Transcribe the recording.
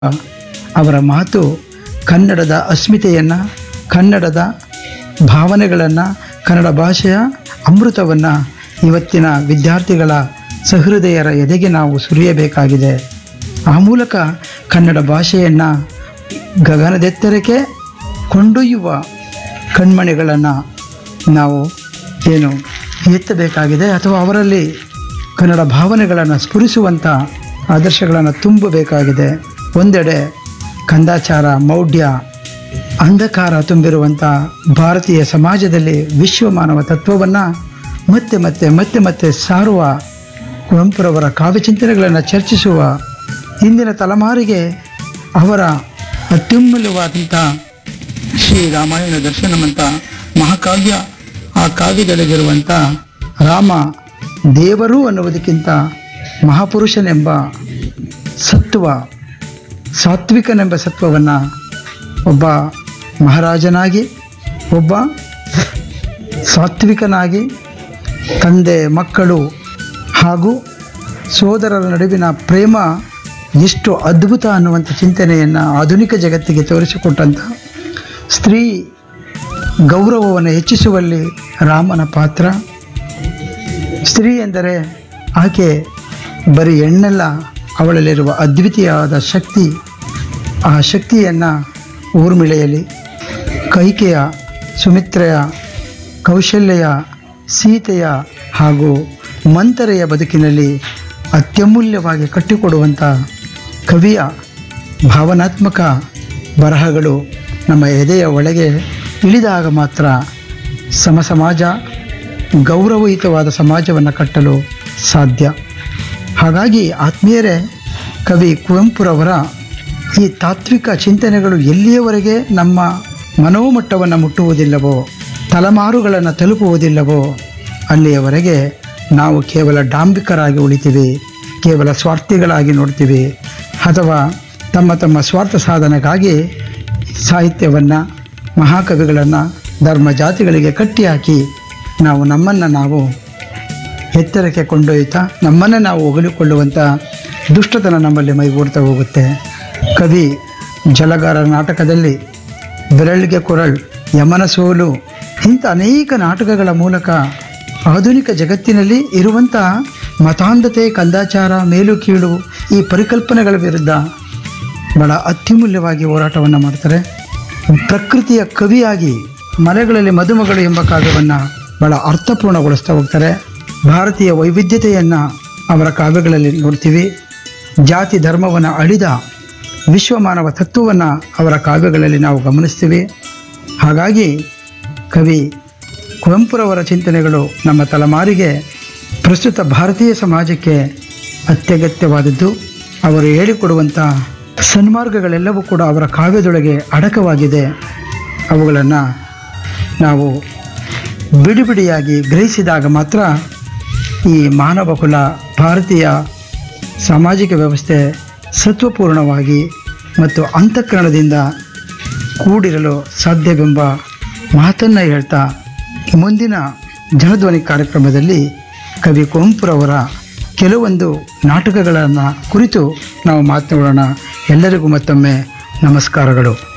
ಅವರ ಮಾತು ಕನ್ನಡದ ಅಸ್ಮಿತೆಯನ್ನು ಕನ್ನಡದ ಭಾವನೆಗಳನ್ನು ಕನ್ನಡ ಭಾಷೆಯ ಅಮೃತವನ್ನು ಇವತ್ತಿನ ವಿದ್ಯಾರ್ಥಿಗಳ ಸಹೃದಯರ ಎದೆಗೆ ನಾವು ಸುರಿಯಬೇಕಾಗಿದೆ ಆ ಮೂಲಕ ಕನ್ನಡ ಭಾಷೆಯನ್ನು ಗಗನದೆತ್ತರಕ್ಕೆ ಕೊಂಡೊಯ್ಯುವ ಕಣ್ಮಣಿಗಳನ್ನು ನಾವು ಏನು ಎತ್ತಬೇಕಾಗಿದೆ ಅಥವಾ ಅವರಲ್ಲಿ ಕನ್ನಡ ಭಾವನೆಗಳನ್ನು ಸ್ಫುರಿಸುವಂಥ ಆದರ್ಶಗಳನ್ನು ತುಂಬಬೇಕಾಗಿದೆ ಒಂದೆಡೆ ಕಂದಾಚಾರ ಮೌಢ್ಯ ಅಂಧಕಾರ ತುಂಬಿರುವಂಥ ಭಾರತೀಯ ಸಮಾಜದಲ್ಲಿ ವಿಶ್ವಮಾನವ ತತ್ವವನ್ನು ಮತ್ತೆ ಮತ್ತೆ ಮತ್ತೆ ಮತ್ತೆ ಸಾರುವ ಕುವೆಂಪುರವರ ಕಾವ್ಯಚಿಂತನೆಗಳನ್ನು ಚರ್ಚಿಸುವ ಇಂದಿನ ತಲೆಮಾರಿಗೆ ಅವರ ಅತ್ಯುನ್ನತವಾದಂಥ ಶ್ರೀ ರಾಮಾಯಣ ದರ್ಶನವಂತ ಮಹಾಕಾವ್ಯ ಆ ಕಾವ್ಯದೊಳಗಿರುವಂಥ ರಾಮ ದೇವರು ಅನ್ನುವುದಕ್ಕಿಂತ ಮಹಾಪುರುಷನೆಂಬ ಸತ್ವ ಸಾತ್ವಿಕನೆಂಬ ಸತ್ವವನ್ನು ಒಬ್ಬ ಮಹಾರಾಜನಾಗಿ ಒಬ್ಬ ಸಾತ್ವಿಕನಾಗಿ ತಂದೆ ಮಕ್ಕಳು ಹಾಗೂ ಸೋದರರ ನಡುವಿನ ಪ್ರೇಮ ಎಷ್ಟು ಅದ್ಭುತ ಅನ್ನುವಂಥ ಚಿಂತನೆಯನ್ನು ಆಧುನಿಕ ಜಗತ್ತಿಗೆ ತೋರಿಸಿಕೊಟ್ಟಂಥ ಸ್ತ್ರೀ ಗೌರವವನ್ನು ಹೆಚ್ಚಿಸುವಲ್ಲಿ ರಾಮನ ಪಾತ್ರ ಸ್ತ್ರೀ ಎಂದರೆ ಆಕೆ ಬರೀ ಹೆಣ್ಣಲ್ಲ ಅವಳಲ್ಲಿರುವ ಅದ್ವಿತೀಯವಾದ ಶಕ್ತಿ ಆ ಶಕ್ತಿಯನ್ನು ಊರ್ಮಿಳೆಯಲ್ಲಿ ಕೈಕೆಯ ಸುಮಿತ್ರೆಯ ಕೌಶಲ್ಯ ಸೀತೆಯ ಹಾಗೂ ಮಂತರೆಯ ಬದುಕಿನಲ್ಲಿ ಅತ್ಯಮೂಲ್ಯವಾಗಿ ಕಟ್ಟಿಕೊಡುವಂಥ ಕವಿಯ ಭಾವನಾತ್ಮಕ ಬರಹಗಳು ನಮ್ಮ ಎದೆಯ ಒಳಗೆ ಇಳಿದಾಗ ಮಾತ್ರ ಸಮ ಸಮಾಜ ಗೌರವಯುತವಾದ ಸಮಾಜವನ್ನು ಕಟ್ಟಲು ಸಾಧ್ಯ ಹಾಗಾಗಿ ಆತ್ಮೀಯರೇ ಕವಿ ಕುವೆಂಪುರವರ ಈ ತಾತ್ವಿಕ ಚಿಂತನೆಗಳು ಎಲ್ಲಿಯವರೆಗೆ ನಮ್ಮ ಮನೋಮಟ್ಟವನ್ನು ಮುಟ್ಟುವುದಿಲ್ಲವೋ ತಲೆಮಾರುಗಳನ್ನು ತಲುಪುವುದಿಲ್ಲವೋ ಅಲ್ಲಿಯವರೆಗೆ ನಾವು ಕೇವಲ ಡಾಂಬಿಕರಾಗಿ ಉಳಿತೀವಿ ಕೇವಲ ಸ್ವಾರ್ಥಿಗಳಾಗಿ ನೋಡ್ತೀವಿ ಅಥವಾ ತಮ್ಮ ತಮ್ಮ ಸ್ವಾರ್ಥ ಸಾಧನೆಗಾಗಿ ಸಾಹಿತ್ಯವನ್ನು ಮಹಾಕವಿಗಳನ್ನು ಧರ್ಮ ಜಾತಿಗಳಿಗೆ ಕಟ್ಟಿಹಾಕಿ ನಾವು ನಮ್ಮನ್ನು ನಾವು ಎತ್ತರಕ್ಕೆ ಕೊಂಡೊಯ್ಯುತ್ತಾ ನಮ್ಮನ್ನು ನಾವು ಹೊಗಳಿಕೊಳ್ಳುವಂಥ ದುಷ್ಟತನ ನಮ್ಮಲ್ಲಿ ಮೈಗೂಡ್ತಾ ಹೋಗುತ್ತೆ ಕವಿ ಜಲಗಾರ ನಾಟಕದಲ್ಲಿ ಬೆರಳಿಗೆ ಕೊರಳ್ ಯಮನ ಸೋಲು ಇಂಥ ಅನೇಕ ನಾಟಕಗಳ ಮೂಲಕ ಆಧುನಿಕ ಜಗತ್ತಿನಲ್ಲಿ ಇರುವಂಥ ಮತಾಂಧತೆ ಕಂದಾಚಾರ ಮೇಲು ಕೀಳು ಈ ಪರಿಕಲ್ಪನೆಗಳ ವಿರುದ್ಧ ಬಹಳ ಅತ್ಯಮೂಲ್ಯವಾಗಿ ಹೋರಾಟವನ್ನು ಮಾಡ್ತಾರೆ ಪ್ರಕೃತಿಯ ಕವಿಯಾಗಿ ಮಲೆಗಳಲ್ಲಿ ಮದುಮಗಳು ಎಂಬ ಕಾವ್ಯವನ್ನು ಬಹಳ ಅರ್ಥಪೂರ್ಣಗೊಳಿಸ್ತಾ ಹೋಗ್ತಾರೆ ಭಾರತೀಯ ವೈವಿಧ್ಯತೆಯನ್ನು ಅವರ ಕಾವ್ಯಗಳಲ್ಲಿ ನೋಡ್ತೀವಿ ಜಾತಿ ಧರ್ಮವನ್ನು ಅಳಿದ ವಿಶ್ವಮಾನವ ತತ್ವವನ್ನು ಅವರ ಕಾವ್ಯಗಳಲ್ಲಿ ನಾವು ಗಮನಿಸ್ತೀವಿ ಹಾಗಾಗಿ ಕವಿ ಕುವೆಂಪುರವರ ಚಿಂತನೆಗಳು ನಮ್ಮ ತಲೆಮಾರಿಗೆ ಪ್ರಸ್ತುತ ಭಾರತೀಯ ಸಮಾಜಕ್ಕೆ ಅತ್ಯಗತ್ಯವಾದದ್ದು ಅವರು ಹೇಳಿಕೊಡುವಂಥ ಸನ್ಮಾರ್ಗಗಳೆಲ್ಲವೂ ಕೂಡ ಅವರ ಕಾವ್ಯದೊಳಗೆ ಅಡಕವಾಗಿದೆ ಅವುಗಳನ್ನು ನಾವು ಬಿಡಿ ಬಿಡಿಯಾಗಿ ಗ್ರಹಿಸಿದಾಗ ಮಾತ್ರ ಈ ಮಾನವ ಕುಲ ಭಾರತೀಯ ಸಾಮಾಜಿಕ ವ್ಯವಸ್ಥೆ ಸತ್ವಪೂರ್ಣವಾಗಿ ಮತ್ತು ಅಂತಃಕರಣದಿಂದ ಕೂಡಿರಲು ಸಾಧ್ಯವೆಂಬ ಮಾತನ್ನು ಹೇಳ್ತಾ ಮುಂದಿನ ಜನಧ್ವನಿ ಕಾರ್ಯಕ್ರಮದಲ್ಲಿ ಕವಿ ಕುವೆಂಪುರವರ ಕೆಲವೊಂದು ನಾಟಕಗಳನ್ನು ಕುರಿತು ನಾವು ಮಾತನಾಡೋಣ ಎಲ್ಲರಿಗೂ ಮತ್ತೊಮ್ಮೆ ನಮಸ್ಕಾರಗಳು